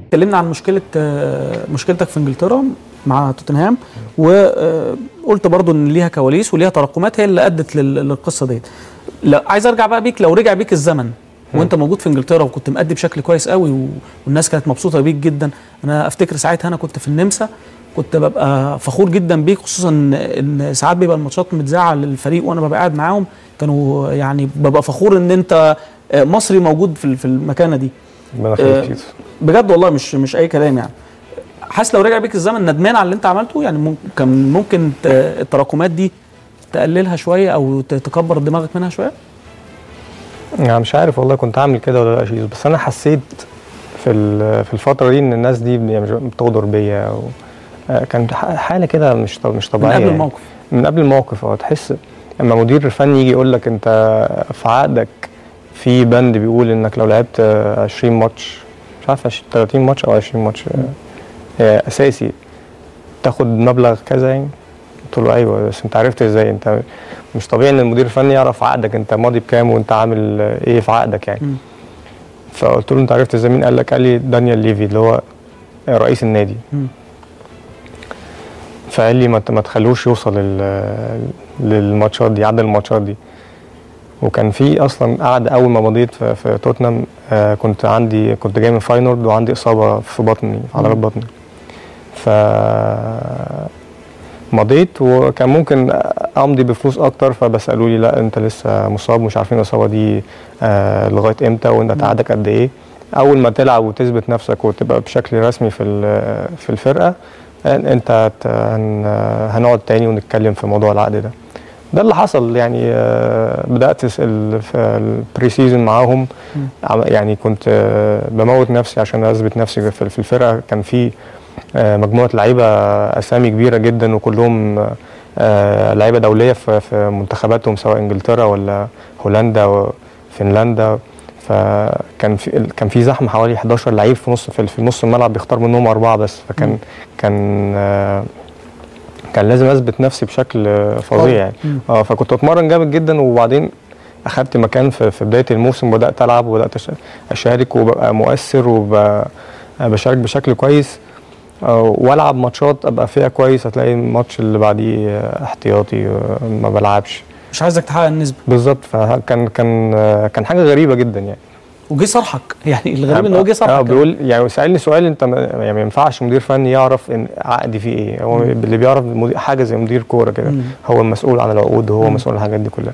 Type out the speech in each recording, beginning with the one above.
اتكلمنا عن مشكله آه، مشكلتك في انجلترا مع توتنهام وقلت برضو ان ليها كواليس وليها تراكمات هي اللي ادت لل- للقصه ديت لا عايز ارجع بقى بيك لو رجع بيك الزمن وانت موجود في انجلترا وكنت مأدي بشكل كويس قوي و- والناس كانت مبسوطه بيك جدا انا افتكر ساعتها انا كنت في النمسا كنت ببقى فخور جدا بيك خصوصا ان إن ساعات بيبقى الماتشات متذاعه للفريق وانا ببقى قاعد معاهم كانوا يعني ببقى فخور ان انت آه، مصري موجود في في المكانه دي ربنا آه، يخليك يوسف. بجد والله مش مش اي كلام يعني حاسس لو رجع بيك الزمن ندمان على اللي انت عملته يعني ممكن كان ممكن ت- التراكمات دي تقللها شويه او ت- تكبر دماغك منها شويه يعني مش عارف والله كنت عامل كده ولا لا يا شيزو بس انا حسيت في ال- في الفتره دي ان الناس دي يعني مش بتغدر بيا و آه، كان ح- حاله كده مش طب- مش من طبيعيه قبل يعني. الموقف من قبل الموقف اه تحس اما مدير فني يجي يقول لك انت في عقدك في بند بيقول انك لو لعبت آه، 20 ماتش مش عارف 20 30 ماتش او 20 ماتش آه، آه، اساسي تاخد مبلغ كذا يعني قلت له ايوه بس انت عرفت ازاي انت مش طبيعي ان المدير الفني يعرف عقدك انت ماضي بكام وانت عامل آه، ايه في عقدك يعني مم. فقلت له انت عرفت ازاي مين قال لك قال لي دانيال ليفي اللي هو رئيس النادي مم. فقال لي ما ت- ما تخلوش يوصل لل- للماتشات دي عدد الماتشات دي وكان في اصلا قعد اول ما مضيت في, في توتنهام آه كنت عندي كنت جاي من فاينورد وعندي اصابه في بطني في عضلات بطني ف مضيت وكان ممكن امضي بفلوس اكتر فبس قالوا لي لا انت لسه مصاب مش عارفين الاصابه دي آه لغايه امتى وانت عقدك قد ايه اول ما تلعب وتثبت نفسك وتبقى بشكل رسمي في ال- في الفرقه انت هت- هن هنقعد تاني ونتكلم في موضوع العقد ده ده اللي حصل يعني آه، بدات الس- ال- في البري سيزون معاهم عم- يعني كنت آه، بموت نفسي عشان اثبت نفسي في في الفرقه كان في آه، مجموعه لعيبه اسامي كبيره جدا وكلهم آه، لعيبه دوليه في في منتخباتهم سواء انجلترا ولا هولندا وفنلندا فكان في كان في زحمه حوالي 11 لعيب في نص في في نص الملعب بيختار منهم اربعه بس فكان كان آه، كان لازم اثبت نفسي بشكل آه، فظيع يعني مم. اه فكنت اتمرن جامد جدا وبعدين اخدت مكان في, في بدايه الموسم وبدات العب وبدات أش- اشارك وببقى مؤثر وبشارك بشكل كويس آه، والعب ماتشات ابقى فيها كويس هتلاقي الماتش اللي بعديه آه، احتياطي آه، ما بلعبش مش عايزك تحقق النسبه بالظبط فكان كان آه، كان حاجه غريبه جدا يعني وجه صرحك يعني الغريب ان هو جه اه صرحك بيقول يعني سالني سؤال انت ما يعني ما ينفعش مدير فني يعرف ان عقدي فيه ايه هو اللي بيعرف مدير- حاجه زي مدير كوره كده مم. هو المسؤول عن العقود وهو مم. مسؤول عن الحاجات دي كلها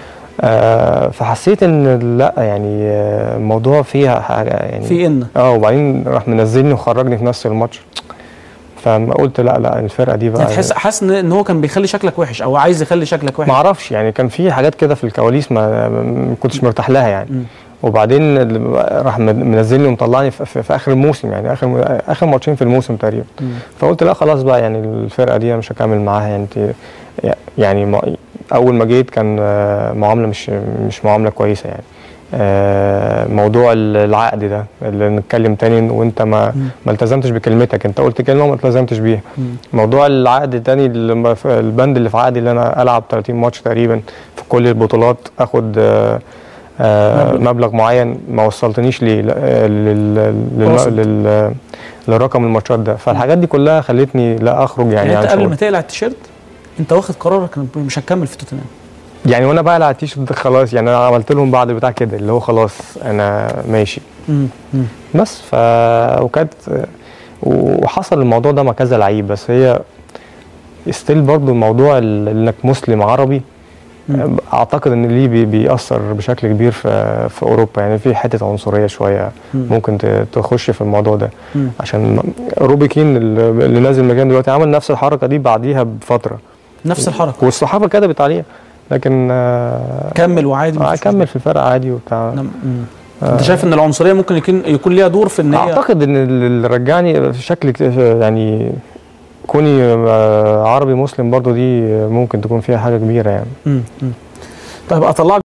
آه فحسيت ان لا يعني آه، الموضوع فيها حاجه يعني في ان اه وبعدين راح منزلني وخرجني في نفس الماتش فما قلت لا لا الفرقه دي بقى يعني تحس حاسس ان إن هو كان بيخلي شكلك وحش او عايز يخلي شكلك وحش ما اعرفش يعني كان في حاجات كده في الكواليس ما ما كنتش مرتاح لها يعني مم. وبعدين ال- راح من- منزلني ومطلعني في, في, في اخر الموسم يعني اخر اخر ماتشين في الموسم تقريبا مم. فقلت لا خلاص بقى يعني الفرقه دي انا مش هكمل معاها يعني انت يعني ما- اول ما جيت كان آه، معامله مش مش معامله كويسه يعني آه، موضوع ال- العقد ده اللي نتكلم تاني وانت ما مم. ما التزمتش بكلمتك انت قلت كلمه وما التزمتش بيها مم. موضوع العقد تاني اللي في البند اللي في عقدي اللي انا العب 30 ماتش تقريبا في كل البطولات اخد آه، آه، مبلغ. مبلغ معين ما وصلتنيش ليه لا- آه، لل- لل- واصل. لل- للرقم الماتشات ده فالحاجات دي كلها خلتني لا اخرج يعني, يعني انت عن قبل شغل. ما تقلع التيشيرت انت واخد قرارك انك مش هتكمل في توتنهام يعني وانا بقى على التيشيرت ده خلاص يعني انا عملت لهم بعد بتاع كده اللي هو خلاص انا ماشي مم. مم. بس ف وكانت وحصل الموضوع ده مع كذا لعيب بس هي ستيل برضو الموضوع ال- انك مسلم عربي مم. اعتقد ان ليه بي- بيأثر بشكل كبير في في اوروبا يعني في حته عنصريه شويه مم. ممكن ت- تخش في الموضوع ده مم. عشان روبي كين اللي اللي نازل مكان دلوقتي عمل نفس الحركه دي بعديها بفتره نفس الحركه والصحافه كتبت عليها لكن آه، كمل وعادي مفيش اكمل في الفرقه عادي وبتاع مشكلة. مم. انت شايف ان العنصريه ممكن يكون يكون ليها دور في ان هي اعتقد ان اللي رجعني في شكل كت- يعني كوني آه، عربي مسلم برضو دي ممكن تكون فيها حاجه كبيره يعني مم. مم. طيب اطلعك